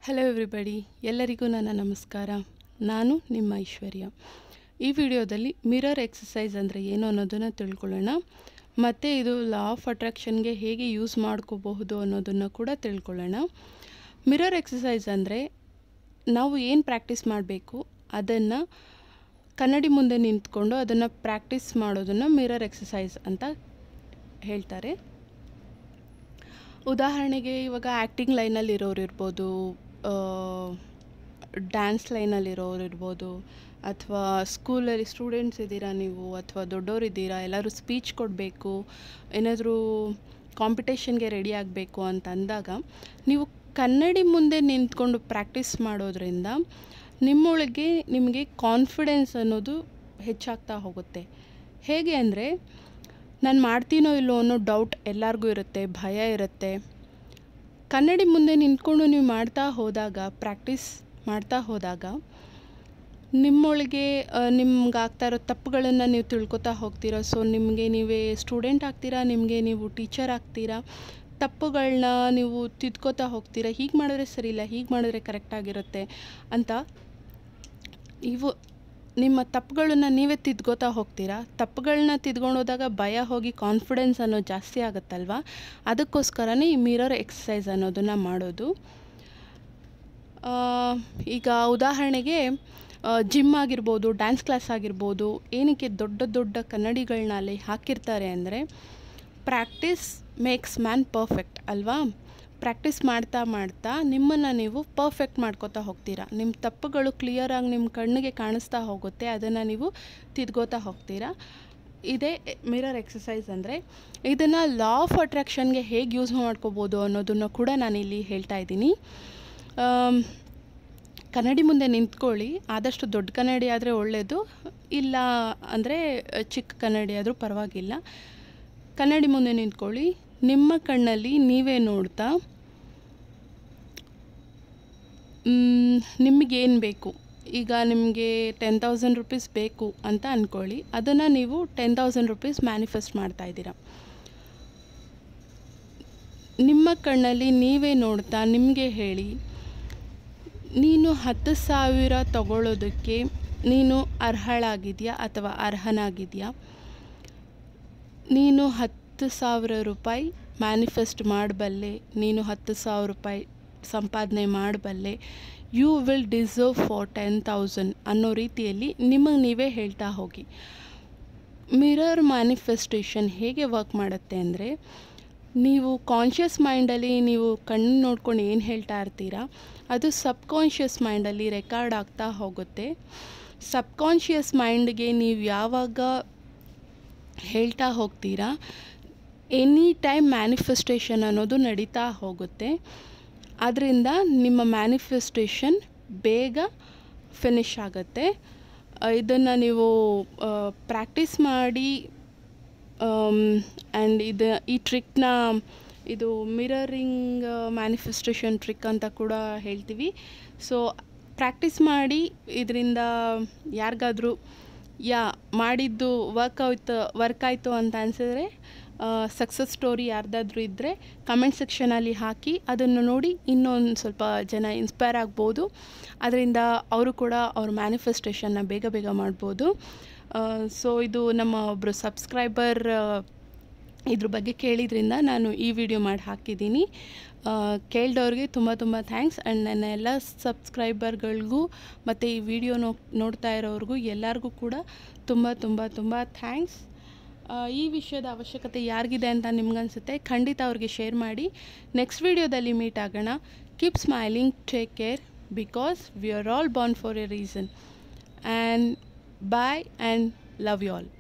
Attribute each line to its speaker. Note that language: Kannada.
Speaker 1: ಹಲೋ ಎವ್ರಿಬಡಿ ಎಲ್ಲರಿಗೂ ನನ್ನ ನಮಸ್ಕಾರ ನಾನು ನಿಮ್ಮ ಐಶ್ವರ್ಯ ಈ ವಿಡಿಯೋದಲ್ಲಿ ಮಿರರ್ ಎಕ್ಸಸೈಸ್ ಅಂದರೆ ಏನು ಅನ್ನೋದನ್ನು ತಿಳ್ಕೊಳ್ಳೋಣ ಮತ್ತು ಇದು ಲಾ ಆಫ್ ಅಟ್ರಾಕ್ಷನ್ಗೆ ಹೇಗೆ ಯೂಸ್ ಮಾಡ್ಕೋಬಹುದು ಅನ್ನೋದನ್ನು ಕೂಡ ತಿಳ್ಕೊಳ್ಳೋಣ ಮಿರರ್ ಎಕ್ಸಸೈಸ್ ಅಂದರೆ ನಾವು ಏನು ಪ್ರಾಕ್ಟೀಸ್ ಮಾಡಬೇಕು ಅದನ್ನು ಕನ್ನಡಿ ಮುಂದೆ ನಿಂತ್ಕೊಂಡು ಅದನ್ನು ಪ್ರಾಕ್ಟೀಸ್ ಮಾಡೋದನ್ನು ಮಿರರ್ ಎಕ್ಸಸೈಸ್ ಅಂತ ಹೇಳ್ತಾರೆ ಉದಾಹರಣೆಗೆ ಇವಾಗ ಆ್ಯಕ್ಟಿಂಗ್ ಲೈನಲ್ಲಿ ಇರೋರು ಇರ್ಬೋದು ಡ್ಯಾನ್ಸ್ ಲೈನಲ್ಲಿ ಇರೋರು ಇರ್ಬೋದು ಅಥವಾ ಸ್ಕೂಲಲ್ಲಿ ಸ್ಟೂಡೆಂಟ್ಸ್ ಇದ್ದೀರಾ ನೀವು ಅಥವಾ ದೊಡ್ಡೋರು ಇದ್ದೀರಾ ಎಲ್ಲರೂ ಸ್ಪೀಚ್ ಕೊಡಬೇಕು ಏನಾದರೂ ಕಾಂಪಿಟೇಷನ್ಗೆ ರೆಡಿ ಆಗಬೇಕು ಅಂತ ಅಂದಾಗ ನೀವು ಕನ್ನಡಿ ಮುಂದೆ ನಿಂತ್ಕೊಂಡು ಪ್ರಾಕ್ಟೀಸ್ ಮಾಡೋದ್ರಿಂದ ನಿಮ್ಮೊಳಗೆ ನಿಮಗೆ ಕಾನ್ಫಿಡೆನ್ಸ್ ಅನ್ನೋದು ಹೆಚ್ಚಾಗ್ತಾ ಹೋಗುತ್ತೆ ಹೇಗೆ ಅಂದರೆ ನಾನು ಮಾಡ್ತೀನೋ ಇಲ್ಲೋ ಅನ್ನೋ ಡೌಟ್ ಎಲ್ಲರಿಗೂ ಇರುತ್ತೆ ಭಯ ಇರುತ್ತೆ ಕನ್ನಡಿ ಮುಂದೆ ನಿಂತ್ಕೊಂಡು ನೀವು ಮಾಡ್ತಾ ಹೋದಾಗ ಪ್ರಾಕ್ಟೀಸ್ ಮಾಡ್ತಾ ಹೋದಾಗ ನಿಮ್ಮೊಳಗೆ ನಿಮ್ಗೆ ಆಗ್ತಾ ಇರೋ ತಪ್ಪುಗಳನ್ನು ನೀವು ತಿಳ್ಕೊತಾ ಹೋಗ್ತೀರಾ ಸೊ ನಿಮಗೆ ನೀವೇ ಸ್ಟೂಡೆಂಟ್ ಆಗ್ತೀರಾ ನಿಮಗೆ ನೀವು ಟೀಚರ್ ಆಗ್ತೀರಾ ತಪ್ಪುಗಳನ್ನ ನೀವು ತಿದ್ಕೋತಾ ಹೋಗ್ತೀರಾ ಹೀಗೆ ಮಾಡಿದ್ರೆ ಸರಿ ಇಲ್ಲ ಹೀಗೆ ಮಾಡಿದ್ರೆ ಕರೆಕ್ಟಾಗಿರುತ್ತೆ ಅಂತ ಇವು ನಿಮ್ಮ ತಪ್ಪುಗಳನ್ನ ನೀವೇ ತಿದ್ಕೋತಾ ಹೋಗ್ತೀರಾ ತಪ್ಪುಗಳನ್ನ ತಿದ್ಕೊಂಡು ಹೋದಾಗ ಭಯ ಹೋಗಿ ಕಾನ್ಫಿಡೆನ್ಸ್ ಅನ್ನೋದು ಜಾಸ್ತಿ ಆಗುತ್ತಲ್ವ ಅದಕ್ಕೋಸ್ಕರನೇ ಈ ಮಿರರ್ ಎಕ್ಸಸೈಸ್ ಅನ್ನೋದನ್ನು ಮಾಡೋದು ಈಗ ಉದಾಹರಣೆಗೆ ಜಿಮ್ ಆಗಿರ್ಬೋದು ಡ್ಯಾನ್ಸ್ ಕ್ಲಾಸ್ ಆಗಿರ್ಬೋದು ಏನಕ್ಕೆ ದೊಡ್ಡ ದೊಡ್ಡ ಕನ್ನಡಿಗಳನ್ನ ಅಲ್ಲಿ ಹಾಕಿರ್ತಾರೆ ಅಂದರೆ ಪ್ರಾಕ್ಟೀಸ್ ಮೇಕ್ಸ್ ಮ್ಯಾನ್ ಪರ್ಫೆಕ್ಟ್ ಅಲ್ವಾ ಪ್ರಾಕ್ಟೀಸ್ ಮಾಡ್ತಾ ಮಾಡ್ತಾ ನಿಮ್ಮನ್ನು ನೀವು ಪರ್ಫೆಕ್ಟ್ ಮಾಡ್ಕೋತಾ ಹೋಗ್ತೀರಾ ನಿಮ್ಮ ತಪ್ಪುಗಳು ಕ್ಲಿಯರಾಗಿ ನಿಮ್ಮ ಕಣ್ಣಿಗೆ ಕಾಣಿಸ್ತಾ ಹೋಗುತ್ತೆ ಅದನ್ನು ನೀವು ತಿದ್ಕೋತಾ ಹೋಗ್ತೀರಾ ಇದೇ ಮಿರರ್ ಎಕ್ಸಸೈಸ್ ಅಂದರೆ ಇದನ್ನು ಲಾ ಆಫ್ ಅಟ್ರಾಕ್ಷನ್ಗೆ ಹೇಗೆ ಯೂಸ್ ಮಾಡ್ಕೋಬೋದು ಅನ್ನೋದನ್ನು ಕೂಡ ನಾನಿಲ್ಲಿ ಹೇಳ್ತಾ ಇದ್ದೀನಿ ಕನ್ನಡಿ ಮುಂದೆ ನಿಂತ್ಕೊಳ್ಳಿ ಆದಷ್ಟು ದೊಡ್ಡ ಕನ್ನಡಿ ಆದರೆ ಒಳ್ಳೆಯದು ಇಲ್ಲ ಅಂದರೆ ಚಿಕ್ಕ ಕನ್ನಡಿ ಆದರೂ ಪರವಾಗಿಲ್ಲ ಕನ್ನಡಿ ಮುಂದೆ ನಿಂತ್ಕೊಳ್ಳಿ ನಿಮ್ಮ ಕಣ್ಣಲ್ಲಿ ನೀವೇ ನೋಡ್ತಾ ನಿಮಗೇನು ಬೇಕು ಈಗ ನಿಮಗೆ ಟೆನ್ ತೌಸಂಡ್ ರುಪೀಸ್ ಬೇಕು ಅಂತ ಅಂದ್ಕೊಳ್ಳಿ ಅದನ್ನು ನೀವು ಟೆನ್ ತೌಸಂಡ್ ರುಪೀಸ್ ಮ್ಯಾನಿಫೆಸ್ಟ್ ಮಾಡ್ತಾಯಿದ್ದೀರಾ ನಿಮ್ಮ ಕಣ್ಣಲ್ಲಿ ನೀವೇ ನೋಡ್ತಾ ನಿಮಗೆ ಹೇಳಿ ನೀನು ಹತ್ತು ಸಾವಿರ ತಗೊಳ್ಳೋದಕ್ಕೆ ನೀನು ಅರ್ಹಳಾಗಿದೆಯಾ ಅಥವಾ ಅರ್ಹನಾಗಿದೆಯಾ ನೀನು ಹತ್ತು ಸಾವಿರ ರೂಪಾಯಿ ಮ್ಯಾನಿಫೆಸ್ಟ್ ಮಾಡಬಲ್ಲೆ ನೀನು ಹತ್ತು ಸಾವಿರ ರೂಪಾಯಿ ಸಂಪಾದನೆ ಮಾಡಬಲ್ಲೆ you will deserve for ten thousand ಅನ್ನೋ ರೀತಿಯಲ್ಲಿ ನಿಮಗೆ ನೀವೇ ಹೇಳ್ತಾ ಹೋಗಿ ಮಿರರ್ ಮ್ಯಾನಿಫೆಸ್ಟೇಷನ್ ಹೇಗೆ ವರ್ಕ್ ಮಾಡುತ್ತೆ ಅಂದರೆ ನೀವು ಕಾನ್ಷಿಯಸ್ ಮೈಂಡಲ್ಲಿ ನೀವು ಕಣ್ಣು ನೋಡ್ಕೊಂಡು ಏನು ಹೇಳ್ತಾ ಇರ್ತೀರಾ ಅದು ಸಬ್ಕಾನ್ಷಿಯಸ್ ಮೈಂಡಲ್ಲಿ ರೆಕಾರ್ಡ್ ಆಗ್ತಾ ಹೋಗುತ್ತೆ ಸಬ್ಕಾನ್ಷಿಯಸ್ ಮೈಂಡ್ಗೆ ನೀವು ಯಾವಾಗ ಹೇಳ್ತಾ ಹೋಗ್ತೀರಾ ಎನಿ ಟೈಮ್ ಮ್ಯಾನಿಫೆಸ್ಟೇಷನ್ ಅನ್ನೋದು ನಡೀತಾ ಹೋಗುತ್ತೆ ಅದರಿಂದ ನಿಮ್ಮ ಮ್ಯಾನಿಫೆಸ್ಟೇಷನ್ ಬೇಗ ಫಿನಿಷ್ ಆಗುತ್ತೆ ಇದನ್ನು ನೀವು ಪ್ರಾಕ್ಟೀಸ್ ಮಾಡಿ ಆ್ಯಂಡ್ ಇದು ಈ ಟ್ರಿಕ್ನ ಇದು ಮಿರರಿಂಗ್ ಮ್ಯಾನಿಫೆಸ್ಟೇಷನ್ ಟ್ರಿಕ್ ಅಂತ ಕೂಡ ಹೇಳ್ತೀವಿ ಸೊ ಪ್ರಾಕ್ಟೀಸ್ ಮಾಡಿ ಇದರಿಂದ ಯಾರಿಗಾದ್ರೂ ಯಾ ಮಾಡಿದ್ದು ವರ್ಕ್ ಆಯ್ತು ವರ್ಕ್ ಆಯಿತು ಅಂತ ಅನಿಸಿದ್ರೆ ಸಕ್ಸಸ್ ಸ್ಟೋರಿ ಯಾರ್ದಾದ್ರೂ ಇದ್ದರೆ ಕಮೆಂಟ್ ಸೆಕ್ಷನಲ್ಲಿ ಹಾಕಿ ಅದನ್ನು ನೋಡಿ ಇನ್ನೊಂದು ಸ್ವಲ್ಪ ಜನ ಇನ್ಸ್ಪೈರ್ ಆಗ್ಬೋದು ಅದರಿಂದ ಅವರು ಕೂಡ ಅವ್ರ ಮ್ಯಾನಿಫೆಸ್ಟೇಷನ್ನ ಬೇಗ ಬೇಗ ಮಾಡ್ಬೋದು ಸೊ ಇದು ನಮ್ಮ ಒಬ್ಬರು ಸಬ್ಸ್ಕ್ರೈಬರ್ ಇದ್ರ ಬಗ್ಗೆ ಕೇಳಿದ್ರಿಂದ ನಾನು ಈ ವಿಡಿಯೋ ಮಾಡಿ ಹಾಕಿದ್ದೀನಿ ಕೇಳಿದವ್ರಿಗೆ ತುಂಬ ತುಂಬ ಥ್ಯಾಂಕ್ಸ್ ಆ್ಯಂಡ್ ನನ್ನ ಎಲ್ಲ ಸಬ್ಸ್ಕ್ರೈಬರ್ಗಳಿಗೂ ಮತ್ತು ಈ ವಿಡಿಯೋ ನೋ ನೋಡ್ತಾ ಇರೋರಿಗೂ ಎಲ್ಲರಿಗೂ ಕೂಡ ತುಂಬ ತುಂಬ ತುಂಬ ಥ್ಯಾಂಕ್ಸ್ ಈ ವಿಷಯದ ಅವಶ್ಯಕತೆ ಯಾರಿಗಿದೆ ಅಂತ ನಿಮ್ಗನ್ಸುತ್ತೆ ಖಂಡಿತ ಅವ್ರಿಗೆ ಶೇರ್ ಮಾಡಿ ನೆಕ್ಸ್ಟ್ ವಿಡಿಯೋದಲ್ಲಿ ಮೀಟ್ ಆಗೋಣ keep smiling take care because we are all born for a reason and bye and love you all